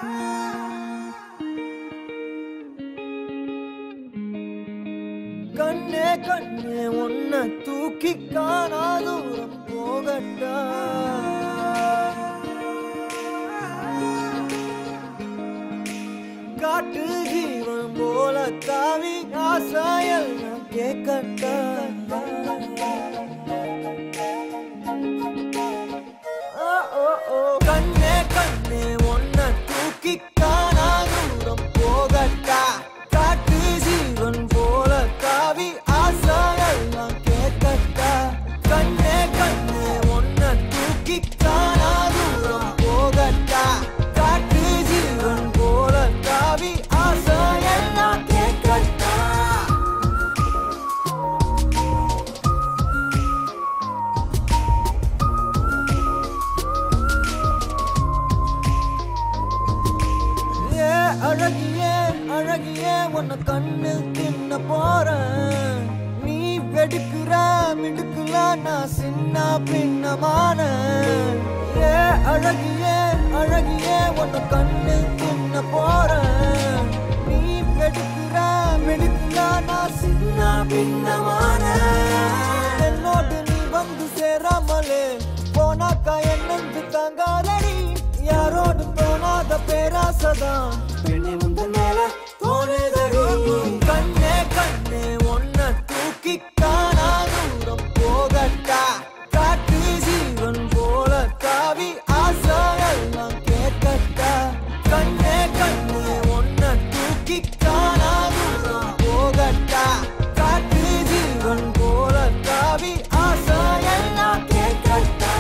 கண்ணே கண்ணே உன்னை தூக்கி காணா தூரம் போகட்டா காட்டு ஜீவன் போல தாவி ஆசாயல் கேட்கட்டா ஓ, ஓ, ஓ. கண்ணே கண்ணே உன்னை தூக்கி காணா தூரம் போகட்டா காட்டு ஜீவன் போல தாவி ஆசாயெல்லாம் கேட்கட்டா கண்ணே கண்ணே உன்னை தூக்கி காணா தூரம் போகட்டா காட்டு ஜீவன் போல தாவி ஆசாயெல்லாம் கேட்கட்டா ஏ அழகியே அழகியே உன்னை கண்ணு தின்ன போறேன் நீ வெடுக்குற மிடுக்குல நான் சின்ன பின்னமான ஏ அழகியே அழகியே உன்னை கண்ணு தின்ன போறேன் நீ வெடுக்குற மிடுக்குல நான் சின்ன பின்னமான என்னோடு நீ வந்து சேராமலே போனாக்கா என்னென்று தாங்காதடி யாரோடு தோணாத பேராசதான் பெண்ணே உந்த மேல தோணுதடி கண்ணே கண்ணே உன்னை தூக்கி காணா தூரம் போகட்டா காட்டு ஜீவன் போல தாவி ஆசையெல்லாம் கேட்கட்டா கண்ணே கண்ணே உன்னை தூக்கி காணா தூரம் போகட்டா காட்டு ஜீவன் போல தாவி ஆசையெல்லாம் கேட்கட்டா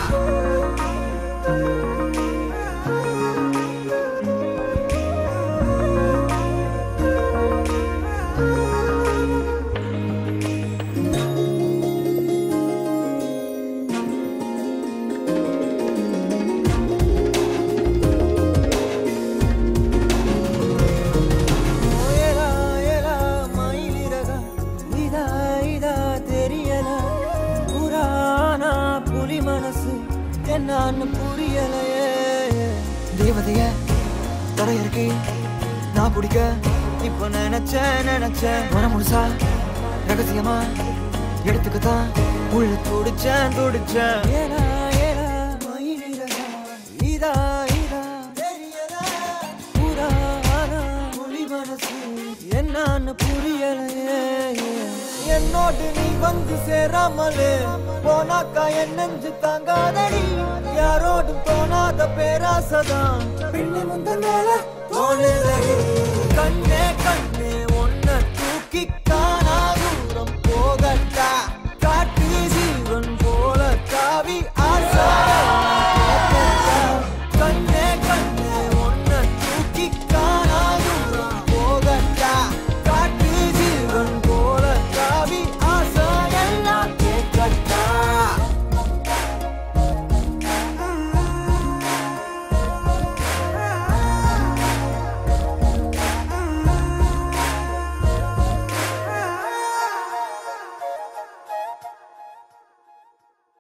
ஏலா ஏலா மயிலிறகா இதா இதா தெரியல புராணா புலி மனசு என்னான்னு புரியலையே தேவதைய தரையிறக்கி நான் பிடிக்க இப்ப நினைச்ச நினைச்ச மன முழுசா ரகசியமா எடுத்துக்கத்தான் உள்ள துடிச்சேன் துடிச்சேன் ஏலா ஏலா மயிலிறகா இதா இதா தெரியல புராணா புலி மனசு என்னான்னு புரியலையே என்னோடு நீ வந்து சேராமலே போனாக்கா என் நெஞ்சு தாங்காதடி யாரோடும் தோணாத பேராசதான் பெண்ணு முந்த மேல தோணுதடி கண்ணே கண்